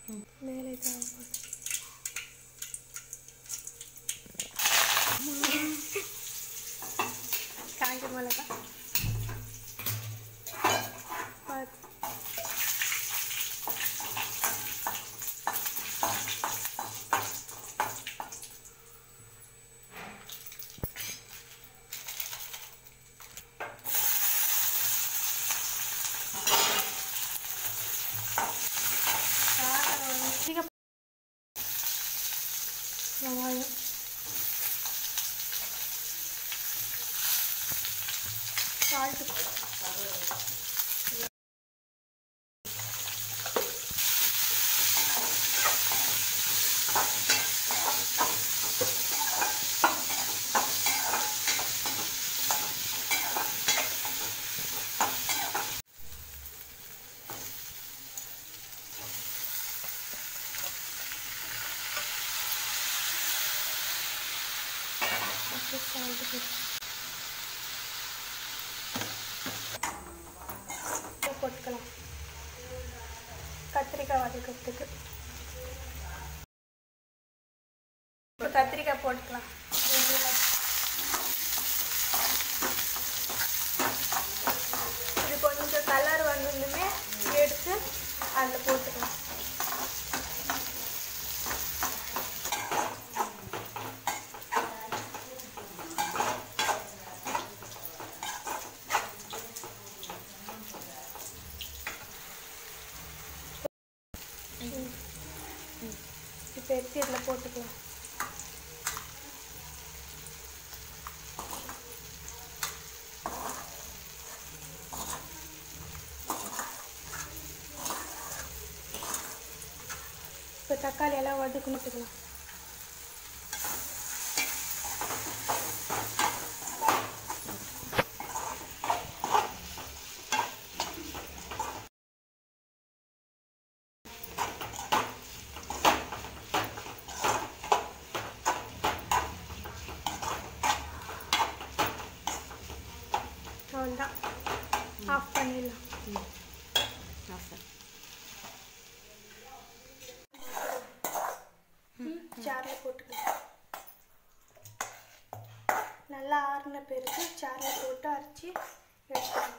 மேலே தான் போடு. காஞ்ச மிளகா பார்த்து காரம் அதிக வெங்காயம் சால்ட்டு அப்புறம் சால்ட்டு போட்டு உப்பு போட்டுக்கலாம் கத்திரிக்காய் வதக்கிறதுக்கு இப்போ கத்திரிக்காய் போட்டுக்கலாம் இது கொஞ்சம் கலர் வந்ததுமே எடுத்து அதில் போட்டுக்கலாம் இப்போ எடுத்து இதில் போட்டுக்கலாம் இப்போ தக்காளி எல்லாம் வதக்கணுட்டுக்கலாம் அவ்வளோதான் ஆஃப் பண்ணிடலாம் சாரில் போட்டுக்கலாம் நல்லா ஆறின பிறகு சாரில் போட்டு அரைச்சி எடுத்துக்கலாம்